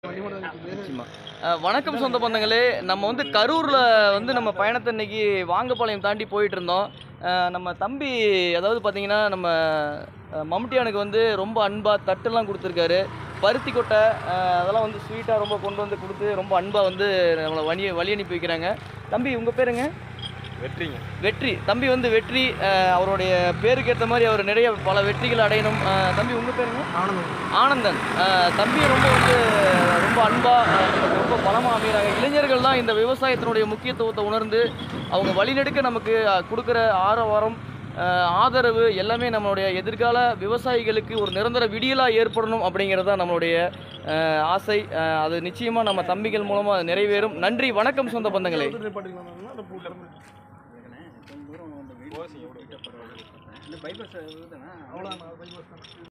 நிச்சயமா. அஹ், வணக்கம் சொந்த பந்தங்களே நம்ம வந்து கரூரில் வந்து நம்ம பயணத்தை இன்னைக்கு வாங்கப்பாளையம் தாண்டி போயிட்டு இருந்தோம் அஹ், நம்ம தம்பி அதாவது பார்த்தீங்கன்னா நம்ம அஹ், மம்முட்டியானுக்கு வந்து ரொம்ப அன்பாக தட்டுலாம் கொடுத்துருக்காரு பருத்தி கொட்டை அஹ், அதெல்லாம் வந்து ஸ்வீட்டாக ரொம்ப கொண்டு வந்து கொடுத்து ரொம்ப அன்பாக வந்து நம்மளை வழி வழி அனுப்பி வைக்கிறாங்க தம்பி உங்கள் பேருங்க வெற்றிங்க வெற்றி தம்பி வந்து வெற்றி அஹ், அவருடைய பேருக்கு ஏற்ற மாதிரி அவர் நிறைய பல வெற்றிகள் அடையணும் அஹ், தம்பி உங்கள் பேருங்க ஆனந்தம் ஆனந்தன் அஹ், தம்பி ரொம்ப வந்து ரொம்ப அன்பா அஹ், நமக்கு ரொம்ப பலமாக அமைகிறாங்க இளைஞர்கள் தான் இந்த விவசாயத்தினுடைய முக்கியத்துவத்தை உணர்ந்து அவங்க வழிநெடுக்க நமக்கு அஹ், கொடுக்குற ஆரவாரம் அஹ், ஆதரவு எல்லாமே நம்மளுடைய எதிர்கால விவசாயிகளுக்கு ஒரு நிரந்தர விடியலாக ஏற்படணும் அப்படிங்கிறது தான் நம்மளுடைய அஹ், ஆசை அஹ், அது நிச்சயமாக நம்ம தம்பிகள் மூலமாக நிறைவேறும் நன்றி வணக்கம் சொந்த பந்தங்களே ஓசிங்க, விடுங்க. இந்த பைபாஸ் தானே அவ்வளோதான், bypass தானே.